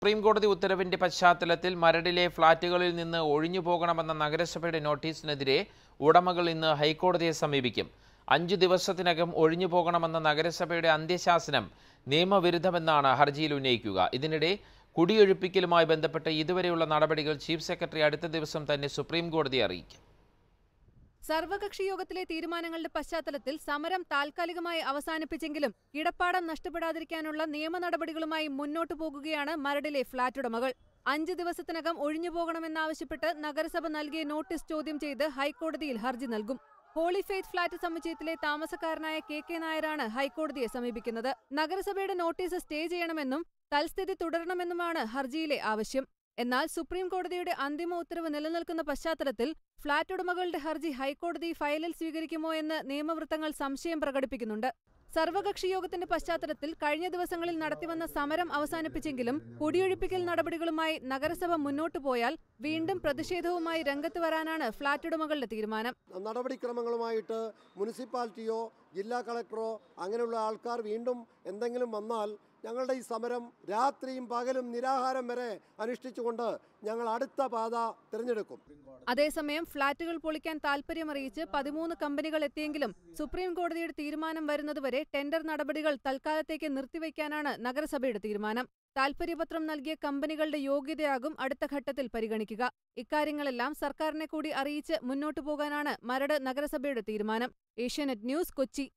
supreme കോടതി ഉത്തരവിന്റെ പശ്ചാത്തലത്തിൽ മരടിലെ ഫ്ളാറ്റുകളിൽ നിന്ന് ഒഴിഞ്ഞു പോകണമെന്ന നഗരസഭയുടെ നോട്ടീസിനെതിരെ ഉടമകൾ ഇന്ന് ഹൈക്കോടതിയെ സമീപിക്കും അഞ്ചു ദിവസത്തിനകം ഒഴിഞ്ഞു പോകണമെന്ന നഗരസഭയുടെ അന്ത്യശാസനം നിയമവിരുദ്ധമെന്നാണ് ഹർജിയിൽ ഉന്നയിക്കുക ഇതിനിടെ കുടിയൊഴിപ്പിക്കലുമായി ബന്ധപ്പെട്ട് ഇതുവരെയുള്ള നടപടികൾ ചീഫ് സെക്രട്ടറി അടുത്ത ദിവസം തന്നെ സുപ്രീം കോടതിയെ അറിയിക്കും സർവകക്ഷി യോഗത്തിലെ തീരുമാനങ്ങളുടെ പശ്ചാത്തലത്തിൽ സമരം താൽക്കാലികമായി അവസാനിപ്പിച്ചെങ്കിലും കിടപ്പാടം നഷ്ടപ്പെടാതിരിക്കാനുള്ള നിയമ നടപടികളുമായി മുന്നോട്ടു പോകുകയാണ് മരടിലെ ഫ്ളാറ്റ് ഉടമകൾ അഞ്ച് ദിവസത്തിനകം ഒഴിഞ്ഞുപോകണമെന്നാവശ്യപ്പെട്ട് നഗരസഭ നൽകിയ നോട്ടീസ് ചോദ്യം ചെയ്ത് ഹൈക്കോടതിയിൽ ഹർജി നൽകും ഹോളി ഫെയ്ത്ത് ഫ്ളാറ്റ് സമുച്ചയത്തിലെ താമസക്കാരനായ കെ കെ നായരാണ് ഹൈക്കോടതിയെ സമീപിക്കുന്നത് നഗരസഭയുടെ നോട്ടീസ് സ്റ്റേ ചെയ്യണമെന്നും തൽസ്ഥിതി തുടരണമെന്നുമാണ് ഹർജിയിലെ ആവശ്യം എന്നാൽ സുപ്രീം കോടതിയുടെ അന്തിമ ഉത്തരവ് നിലനിൽക്കുന്ന പശ്ചാത്തലത്തിൽ ഫ്ളാറ്റ് ഉടമകളുടെ ഹർജി ഹൈക്കോടതി ഫയലിൽ സ്വീകരിക്കുമോ എന്ന് നിയമവൃത്തങ്ങൾ സംശയം പ്രകടിപ്പിക്കുന്നുണ്ട് സർവകക്ഷി യോഗത്തിന്റെ പശ്ചാത്തലത്തിൽ കഴിഞ്ഞ ദിവസങ്ങളിൽ നടത്തിവന്ന സമരം അവസാനിപ്പിച്ചെങ്കിലും കുടിയൊഴിപ്പിക്കൽ നടപടികളുമായി നഗരസഭ മുന്നോട്ടു പോയാൽ വീണ്ടും പ്രതിഷേധവുമായി രംഗത്ത് വരാനാണ് ഫ്ളാറ്റ് ഉടമകളുടെ തീരുമാനം നടപടിക്രമങ്ങളുമായിട്ട് മുനിസിപ്പാലിറ്റിയോ ജില്ലാ കളക്ടറോ അങ്ങനെയുള്ള ആൾക്കാർ വീണ്ടും എന്തെങ്കിലും വന്നാൽ ഞങ്ങളുടെ ഈ സമരം രാത്രിയും പകലും നിരാഹാരം വരെ അനുഷ്ഠിച്ചുകൊണ്ട് ഞങ്ങൾ അടുത്ത പാത തിരഞ്ഞെടുക്കും അതേസമയം ഫ്ളാറ്റുകൾ പൊളിക്കാൻ താൽപര്യമറിയിച്ച് പതിമൂന്ന് കമ്പനികൾ എത്തിയെങ്കിലും സുപ്രീം കോടതിയുടെ തീരുമാനം വരുന്നതുവരെ ടെൻഡർ നടപടികൾ തൽക്കാലത്തേക്ക് നിർത്തിവെക്കാനാണ് നഗരസഭയുടെ തീരുമാനം താൽപര്യപത്രം നൽകിയ കമ്പനികളുടെ യോഗ്യതയാകും അടുത്ത ഘട്ടത്തിൽ പരിഗണിക്കുക ഇക്കാര്യങ്ങളെല്ലാം സർക്കാരിനെ കൂടി അറിയിച്ച് മുന്നോട്ടു പോകാനാണ് മരട് നഗരസഭയുടെ തീരുമാനം ഏഷ്യാനെറ്റ് ന്യൂസ് കൊച്ചി